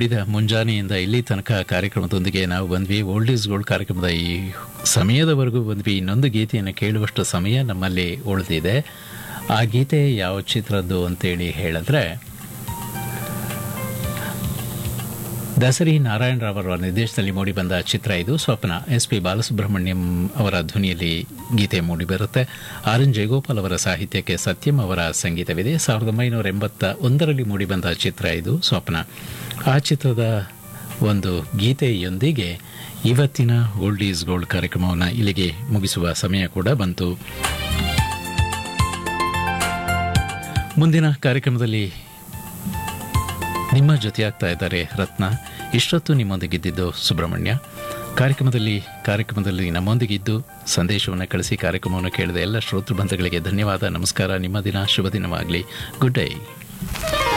ಮಿಡಿದ ಮುಂಜಾನೆಯಿಂದ ಇಲ್ಲಿ ತನಕ ಕಾರ್ಯಕ್ರಮದೊಂದಿಗೆ ನಾವು ಬಂದ್ವಿ ಓಲ್ಡ್ ಈಸ್ ಗೋಲ್ಡ್ ಕಾರ್ಯಕ್ರಮದ ಈ ಸಮಯದವರೆಗೂ ಬಂದ್ವಿ ಇನ್ನೊಂದು ಗೀತೆಯನ್ನು ಕೇಳುವಷ್ಟು ಸಮಯ ನಮ್ಮಲ್ಲಿ ಉಳಿದಿದೆ ಆ ಗೀತೆ ಯಾವ ಚಿತ್ರದ್ದು ಅಂತೇಳಿ ಹೇಳಿದ್ರೆ ದಸರಿ ನಾರಾಯಣರಾವ್ ಅವರ ನಿರ್ದೇಶನದಲ್ಲಿ ಮೂಡಿಬಂದ ಚಿತ್ರ ಇದು ಸ್ವಪ್ನ ಎಸ್ ಪಿ ಬಾಲಸುಬ್ರಹ್ಮಣ್ಯಂ ಅವರ ಧ್ವನಿಯಲ್ಲಿ ಗೀತೆ ಮೂಡಿಬರುತ್ತೆ ಆರ್ ಎನ್ ಜಯಗೋಪಾಲ್ ಅವರ ಸಾಹಿತ್ಯಕ್ಕೆ ಸತ್ಯಂ ಅವರ ಸಂಗೀತವಿದೆ ಸಾವಿರದ ಒಂಬೈನೂರ ಎಂಬತ್ತ ಒಂದರಲ್ಲಿ ಮೂಡಿಬಂದ ಚಿತ್ರ ಇದು ಸ್ವಪ್ನ ಆ ಚಿತ್ರದ ಒಂದು ಗೀತೆಯೊಂದಿಗೆ ಇವತ್ತಿನ ಓಲ್ಡ್ ಈಸ್ ಗೋಲ್ಡ್ ಕಾರ್ಯಕ್ರಮವನ್ನು ಇಲ್ಲಿಗೆ ಮುಗಿಸುವ ಸಮಯ ಕೂಡ ಬಂತು ಮುಂದಿನ ಕಾರ್ಯಕ್ರಮದಲ್ಲಿ ನಿಮ್ಮ ಜೊತೆಯಾಗ್ತಾ ಇದ್ದಾರೆ ರತ್ನ ಇಷ್ಟೊತ್ತು ನಿಮ್ಮೊಂದಿಗಿದ್ದಿದ್ದು ಸುಬ್ರಹ್ಮಣ್ಯ ಕಾರ್ಯಕ್ರಮದಲ್ಲಿ ಕಾರ್ಯಕ್ರಮದಲ್ಲಿ ನಮ್ಮೊಂದಿಗಿದ್ದು ಸಂದೇಶವನ್ನು ಕಳಿಸಿ ಕಾರ್ಯಕ್ರಮವನ್ನು ಕೇಳಿದ ಎಲ್ಲ ಶ್ರೋತೃ ಬಂಧುಗಳಿಗೆ ಧನ್ಯವಾದ ನಮಸ್ಕಾರ ನಿಮ್ಮ ದಿನ ಶುಭ ದಿನವಾಗಲಿ ಗುಡ್ ಡೇ